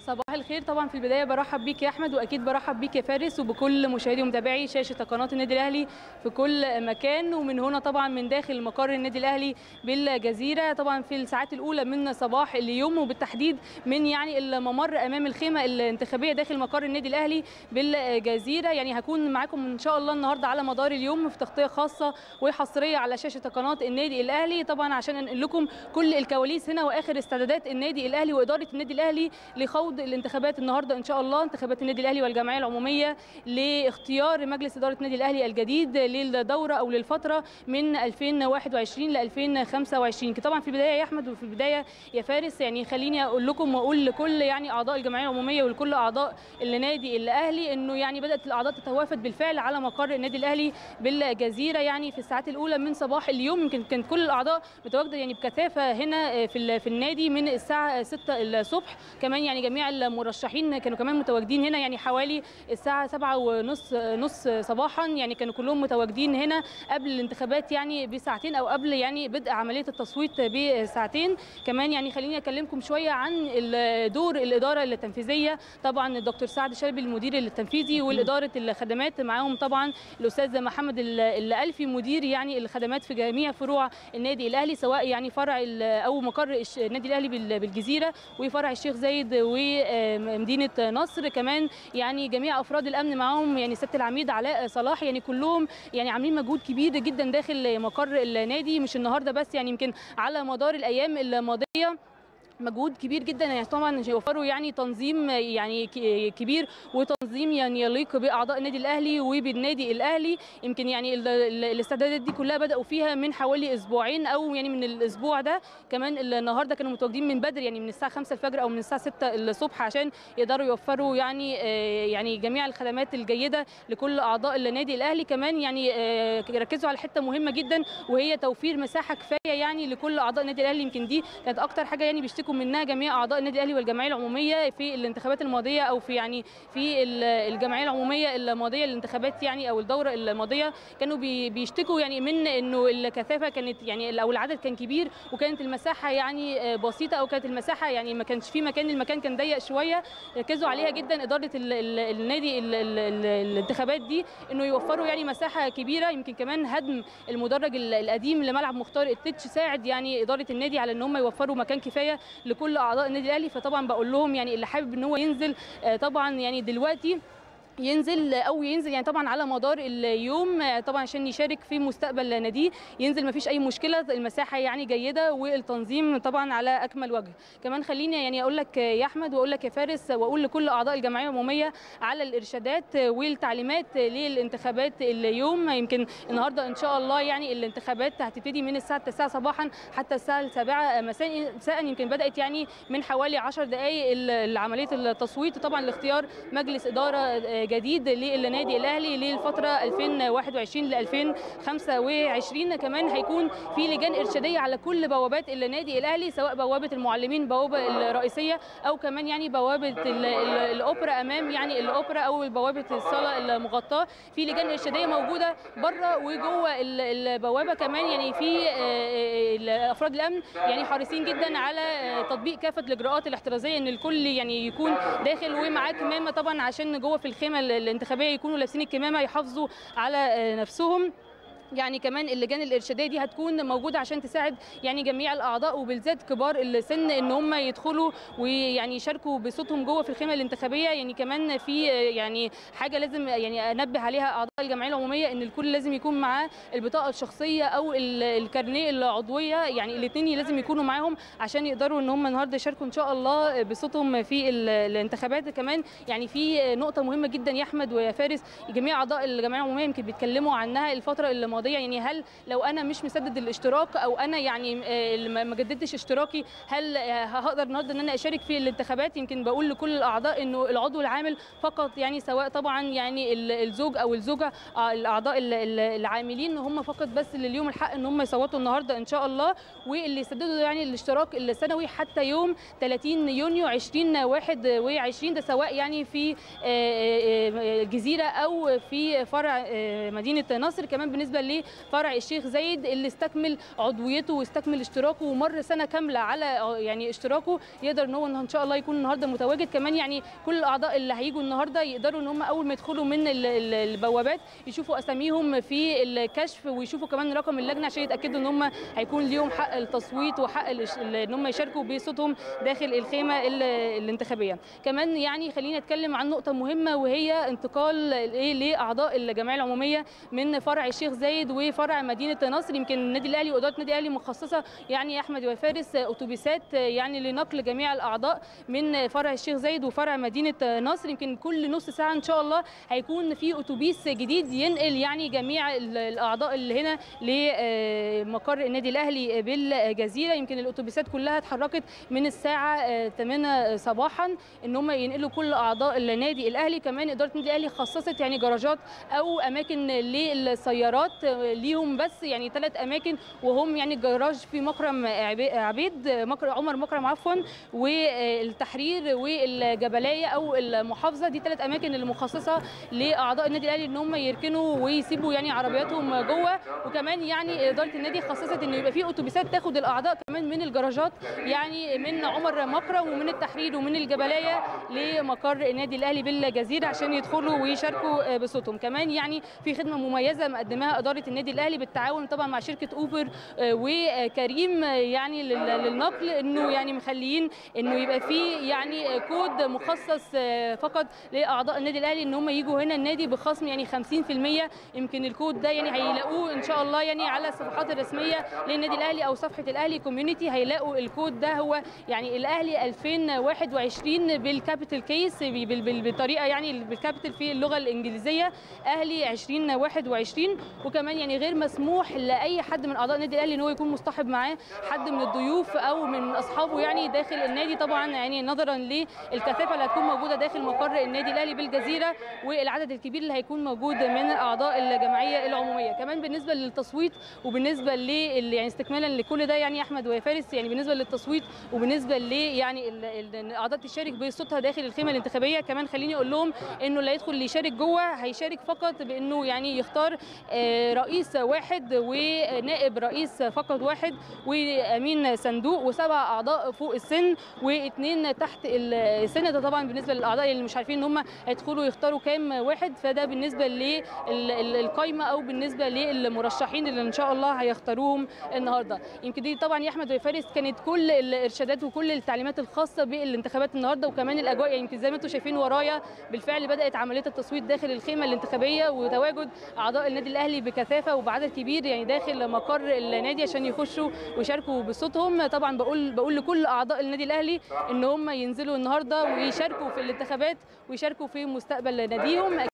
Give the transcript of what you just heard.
صباح الخير طبعا في البدايه برحب بيك يا احمد واكيد برحب بيك يا فارس وبكل مشاهدي ومتابعي شاشه قناه النادي الاهلي في كل مكان ومن هنا طبعا من داخل مقر النادي الاهلي بالجزيره طبعا في الساعات الاولى من صباح اليوم وبالتحديد من يعني الممر امام الخيمه الانتخابيه داخل مقر النادي الاهلي بالجزيره يعني هكون معاكم ان شاء الله النهارده على مدار اليوم في تغطيه خاصه وحصريه على شاشه قناه النادي الاهلي طبعا عشان انقل لكم كل الكواليس هنا واخر استعدادات النادي الاهلي واداره النادي الاهلي لخوض الانتخابات النهارده ان شاء الله انتخابات النادي الاهلي والجمعيه العموميه لاختيار مجلس اداره النادي الاهلي الجديد للدوره او للفتره من 2021 ل 2025 طبعا في البدايه يا احمد وفي البدايه يا فارس يعني خليني اقول لكم واقول لكل يعني اعضاء الجمعيه العموميه ولكل اعضاء النادي الاهلي انه يعني بدات الاعضاء تتوافد بالفعل على مقر النادي الاهلي بالجزيره يعني في الساعات الاولى من صباح اليوم يمكن كانت كل الاعضاء متواجده يعني بكثافه هنا في في النادي من الساعه 6 الصبح كمان يعني جميع المرشحين كانوا كمان متواجدين هنا يعني حوالي الساعه 7 ونص نص صباحا يعني كانوا كلهم متواجدين هنا قبل الانتخابات يعني بساعتين او قبل يعني بدء عمليه التصويت بساعتين كمان يعني خليني اكلمكم شويه عن دور الاداره التنفيذيه طبعا الدكتور سعد شلبي المدير التنفيذي والاداره الخدمات معاهم طبعا الاستاذ محمد الالفي مدير يعني الخدمات في جميع فروع النادي الاهلي سواء يعني فرع او مقر النادي الاهلي بالجزيره وفرع الشيخ زايد ومدينه نصر كمان يعني جميع افراد الامن معاهم يعني سياده العميد علاء صلاح يعني كلهم يعني عاملين مجهود كبير جدا داخل مقر النادي مش النهارده بس يعني يمكن على مدار الايام الماضيه مجهود كبير جدا يعني طبعا يوفروا يعني تنظيم يعني كبير وتنظيم يعني يليق باعضاء النادي الاهلي وبالنادي الاهلي يمكن يعني الاستعدادات دي كلها بداوا فيها من حوالي اسبوعين او يعني من الاسبوع ده كمان النهارده كانوا متواجدين من بدري يعني من الساعه 5 الفجر او من الساعه 6 الصبح عشان يقدروا يوفروا يعني يعني جميع الخدمات الجيده لكل اعضاء النادي الاهلي كمان يعني ركزوا على حته مهمه جدا وهي توفير مساحه كفايه يعني لكل اعضاء النادي الاهلي يمكن دي كانت اكتر حاجه يعني بيشتكوا يشتكوا منها جميع اعضاء النادي الاهلي والجمعيه العموميه في الانتخابات الماضيه او في يعني في الجمعيه العموميه الماضيه الانتخابات يعني او الدوره الماضيه كانوا بيشتكوا يعني من انه الكثافه كانت يعني او العدد كان كبير وكانت المساحه يعني بسيطه او كانت المساحه يعني ما كانش في مكان المكان كان ضيق شويه ركزوا عليها جدا اداره النادي الانتخابات دي انه يوفروا يعني مساحه كبيره يمكن كمان هدم المدرج القديم لملعب مختار التتش ساعد يعني اداره النادي على ان هم يوفروا مكان كفايه لكل اعضاء النادي الاهلي فطبعا بقول لهم يعني اللي حابب ان هو ينزل طبعا يعني دلوقتي ينزل او ينزل يعني طبعا على مدار اليوم طبعا عشان يشارك في مستقبل ناديه ينزل ما فيش اي مشكله المساحه يعني جيده والتنظيم طبعا على اكمل وجه كمان خليني يعني اقول لك يا احمد واقول لك يا فارس واقول لكل اعضاء الجمعيه العموميه على الارشادات والتعليمات للانتخابات اليوم يمكن النهارده ان شاء الله يعني الانتخابات هتبتدي من الساعه 9 صباحا حتى الساعه 7 مساء يمكن بدات يعني من حوالي 10 دقائق عمليه التصويت طبعا لاختيار مجلس اداره جديد للنادي الاهلي للفتره 2021 ل 2025 كمان هيكون في لجان ارشاديه على كل بوابات النادي الاهلي سواء بوابه المعلمين بوابه الرئيسيه او كمان يعني بوابه الاوبرا امام يعني الاوبرا او بوابه الصاله المغطاه في لجان ارشاديه موجوده بره وجوه البوابه كمان يعني في افراد الامن يعني حريصين جدا على تطبيق كافه الاجراءات الاحترازيه ان الكل يعني يكون داخل ومعاه كمامه طبعا عشان جوه في الخيمه الانتخابيه يكونوا لابسين الكمامه يحافظوا على نفسهم يعني كمان اللجان الارشاديه دي هتكون موجوده عشان تساعد يعني جميع الاعضاء وبالذات كبار السن ان هم يدخلوا ويعني يشاركوا بصوتهم جوه في الخيمه الانتخابيه يعني كمان في يعني حاجه لازم يعني انبه عليها اعضاء الجمعيه العموميه ان الكل لازم يكون معاه البطاقه الشخصيه او الكارنيه العضويه يعني الاثنين لازم يكونوا معاهم عشان يقدروا ان هم النهارده يشاركوا ان شاء الله بصوتهم في الانتخابات كمان يعني في نقطه مهمه جدا يا احمد ويا فارس جميع اعضاء الجمعيه العموميه يمكن بيتكلموا عنها الفتره اللي الماضيه يعني هل لو انا مش مسدد الاشتراك او انا يعني ما جددتش اشتراكي هل هقدر النهارده ان انا اشارك في الانتخابات يمكن بقول لكل الاعضاء انه العضو العامل فقط يعني سواء طبعا يعني الزوج او الزوجه الاعضاء العاملين هم فقط بس اللي ليهم الحق ان هم يصوتوا النهارده ان شاء الله واللي يسددوا يعني الاشتراك السنوي حتى يوم 30 يونيو 2021 ده سواء يعني في الجزيره او في فرع مدينه نصر كمان بالنسبه لفرع الشيخ زايد اللي استكمل عضويته واستكمل اشتراكه ومر سنه كامله على يعني اشتراكه يقدر ان هو ان شاء الله يكون النهارده متواجد كمان يعني كل الاعضاء اللي هيجوا النهارده يقدروا ان هم اول ما يدخلوا من البوابات يشوفوا اساميهم في الكشف ويشوفوا كمان رقم اللجنه عشان يتاكدوا ان هم هيكون ليهم حق التصويت وحق ان هم يشاركوا بصوتهم داخل الخيمه الانتخابيه كمان يعني خلينا نتكلم عن نقطه مهمه وهي انتقال ايه لاعضاء الجمعيه العموميه من فرع الشيخ زايد وفرع مدينه نصر يمكن النادي الاهلي واداره النادي الاهلي مخصصه يعني يا احمد وفارس اتوبيسات يعني لنقل جميع الاعضاء من فرع الشيخ زايد وفرع مدينه نصر يمكن كل نص ساعه ان شاء الله هيكون في اتوبيس جديد ينقل يعني جميع الاعضاء اللي هنا لمقر النادي الاهلي بالجزيره يمكن الاتوبيسات كلها اتحركت من الساعه 8 صباحا ان هم ينقلوا كل اعضاء النادي الاهلي كمان اداره النادي الاهلي خصصت يعني جراجات او اماكن للسيارات ليهم بس يعني ثلاث اماكن وهم يعني الجراج في مكرم عبيد مكرم عمر مكرم عفوا والتحرير والجبليه او المحافظه دي ثلاث اماكن اللي مخصصه لاعضاء النادي الاهلي ان هم يركنوا ويسيبوا يعني عربياتهم جوه وكمان يعني اداره النادي خصصت ان يبقى في اتوبيسات تاخد الاعضاء كمان من الجراجات يعني من عمر مكرم ومن التحرير ومن الجبليه لمقر النادي الاهلي بالجزيره عشان يدخلوا ويشاركوا بصوتهم كمان يعني في خدمه مميزه مقدماها اداره النادي الاهلي بالتعاون طبعا مع شركه اوبر وكريم يعني للنقل انه يعني مخليين انه يبقى في يعني كود مخصص فقط لاعضاء النادي الاهلي ان هم يجوا هنا النادي بخصم يعني 50% يمكن الكود ده يعني هيلاقوه ان شاء الله يعني على الصفحات الرسميه للنادي الاهلي او صفحه الاهلي كوميونتي هيلاقوا الكود ده هو يعني الاهلي 2021 بالكابيتال كيس بالطريقه يعني بالكابيتال في اللغه الانجليزيه اهلي 2021 وكمان يعني غير مسموح لاي حد من اعضاء النادي الاهلي ان هو يكون مصطحب معاه حد من الضيوف او من اصحابه يعني داخل النادي طبعا يعني نظرا للكثافه اللي هتكون موجوده داخل مقر النادي الاهلي بالجزيره والعدد الكبير اللي هيكون موجود من اعضاء الجمعيه العموميه كمان بالنسبه للتصويت وبالنسبه ل يعني استكمالا لكل ده يعني احمد وفارس يعني بالنسبه للتصويت وبالنسبه ل يعني الاعضاء تشارك بصوتها داخل الخيمه الانتخابيه كمان خليني اقول لهم انه اللي هيدخل اللي يشارك جوه هيشارك فقط بانه يعني يختار رئيس واحد ونائب رئيس فقط واحد وامين صندوق وسبع اعضاء فوق السن واثنين تحت السن ده طبعا بالنسبه للاعضاء اللي مش عارفين ان هم هيدخلوا يختاروا كام واحد فده بالنسبه للقائمه او بالنسبه للمرشحين اللي ان شاء الله هيختاروهم النهارده يمكن دي طبعا يا احمد وفارس كانت كل الارشادات وكل التعليمات الخاصه بالانتخابات النهارده وكمان الاجواء يعني يمكن زي ما انتم شايفين ورايا بالفعل بدات عمليه التصويت داخل الخيمه الانتخابيه وتواجد اعضاء النادي الاهلي بكثافه وبعدد كبير يعني داخل مقر النادي عشان يخشوا ويشاركوا بصوتهم طبعا بقول بقول لكل اعضاء النادي الاهلي ان هم ينزلوا النهارده ويشاركوا في الانتخابات ويشاركوا في مستقبل ناديهم